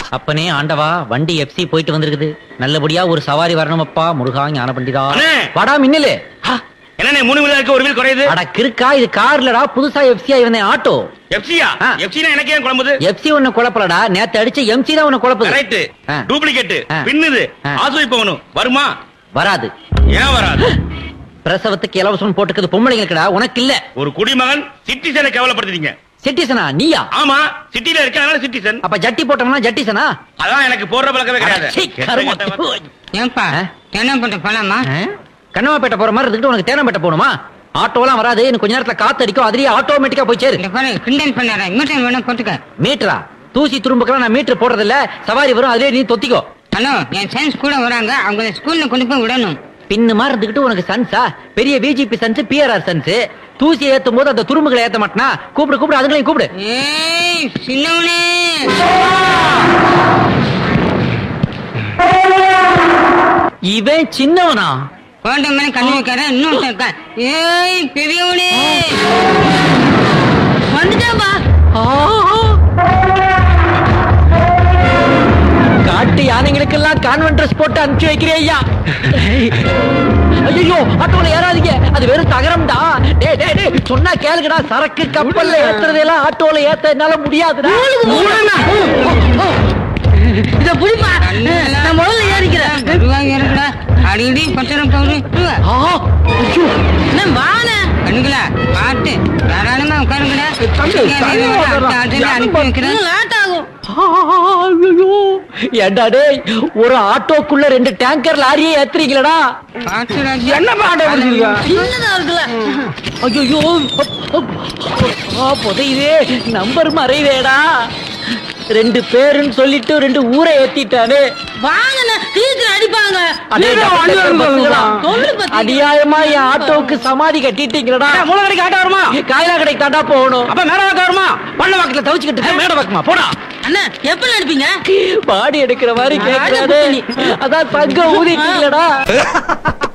அப்பனே ஆண்டவா வண்டி எஃப்சி போயிட்டு வந்திருக்குது நல்லபடியா ஒரு சவாரி வரணுமப்பா முருகா ஞான பண்டிதா அண்ணே! வாடா மின்னலு என்ன மூணு வீலர் இருக்கு ஒரு வீல் குறையுது அட கிறுக்கா இது கார்லடா புதுசா எஃப்சி இருந்தேன் ஆட்டோ எஃப்சியா ஆ. எஃப்சினா எனக்கு ஏன் குழம்புது எஃப்சி ஒண்ணு குழப்பலடா நேத்து அடிச்ச எம்சி தான் உன்னை குழப்புது கரெக்ட் ஆ. டூப்ளிகேட் ஆ. பின்னுது ஆ. ஆசுவை போகணும் வருமா வராது ஏன் வராது பிரசவத்துக்கு இலவசம் போட்டுக்கிறது பொம்பளைங்களுக்குடா உனக்கு இல்ல ஒரு குடிமகன் சிட்டிசனை கேவலப்படுத்துறீங்க சிட்டிசனா நீயா ஆமா சிட்டில இருக்கனால சிட்டிசன் அப்ப ஜட்டி போட்டோம்னா ஜட்டிசனா அதான் எனக்கு போடுற பழக்கமே கிடையாது சீ, கெட்ட கருமம். கெட்ட வார்த்தை. ஏன்பா ஆ? தென்னப்பட்ட பழமா ஆ? கண்ணமாப்பேட்டை போற மாதிரி இருந்துட்டு உனக்கு தேனம்பேட்டை போகணுமா ஆட்டோலாம் வராது இன்னும் கொஞ்ச நேரத்துல காத்து அடிக்கும் அதுலயே ஆட்டோமேட்டிக்கா போய் சேரு இந்த பாரு கிண்டல் பண்ணாத மீட்டர் வேணா போட்டுக்க மீட்டரா தூசி துரும்புக்கெல்லாம் நான் மீட்டர் போடுறது இல்ல சவாரி வரும் அதுலயே நீ தொத்திக்கோ ஹலோ என் சயின்ஸ் கூட வராங்க அவங்க ஸ்கூல்ல கொண்டு போய் விடணும் பின்னு மாதிரி இருந்துகிட்டு உனக்கு சன்ஸா பெரிய பிஜேபி சன்ஸ் பிஆர்ஆர் சன்ஸ் தூசி ஏத்தும் போது அந்த துரும்புகளை ஏத்த மாட்டனா கூப்பிடு கூப்பிடு அதுங்களையும் கூப்பிடு ஏய் சின்னவனே இவன் சின்னவனா கோட்டை மேல கண்ணு வைக்காத இன்னும் இருக்கா ஏய் பெரியவனே வந்துட்டாப்பா காட்டு யானைகளுக்கெல்லாம் கான்வென்ட் ட்ரெஸ் போட்டு அனுப்பிச்சு வைக்கிறேன் ஐயா ஐயோ ஆட்டோல ஏறாதீங்க அது வெறும் தகரம்டா டேய் டேய் டேய் சொன்னா கேளுங்கடா சரக்கு கப்பல்ல ஏத்துறதெல்லாம் ஆட்டோல ஏத்த என்னால முடியாதுடா இத புடிப்பா நான் முதல்ல ஏறிக்கிறேன் மெதுவாக ஏறுங்கடா அடிக்கடி பச்சரம் போகுது ஆ, ஐயோ, என்ன வான கண்ணுங்களா பாட்டு தாராளமா உட்காருங்கடா தம்பி, தள்ளி அடுத்த ஆட்டோல அனுப்பி வைக்கிறேன் லேட் ஆகும் ஆ, ஐயோ. ஏண்டா டேய் ஒரு ஆட்டோக்குள்ள ரெண்டு டேங்கர் லாரியே ஏத்துறீங்களடா பாட்டு ராஜா என்ன பாட்டு வச்சிருக்க? சின்னதா இருக்குல்ல ஐயோ புதையுதே நம்பர் மறைவேடா ரெண்டு பேருன்னு சொல்லிட்டு ரெண்டு ஊரை ஏத்திட்டானே வாங்கண்ணா சீக்கிரம் அடிப்பாங்க அடே, வண்டி டபுள் வருது, பஸ்ஸுகளா. சொல்லு பத்தி. அநியாயமா என் ஆட்டோவுக்கு சமாதி கட்டிட்டீங்களடா மூணு கடைக்கு ஆட்டோ வருமா காயலா கடைக்கு தாண்டா போகணும் அப்ப மேல வாக்க வருமா பள்ள வாக்குல தவிச்சுக்கிட்டு மேட வாக்குமா போடா அண்ணா எப்ப அடிப்பீங்க பாடி எடுக்கிற மாதிரி கேட்கறாரு அதான் தங்க ஊதிட்டீங்களடா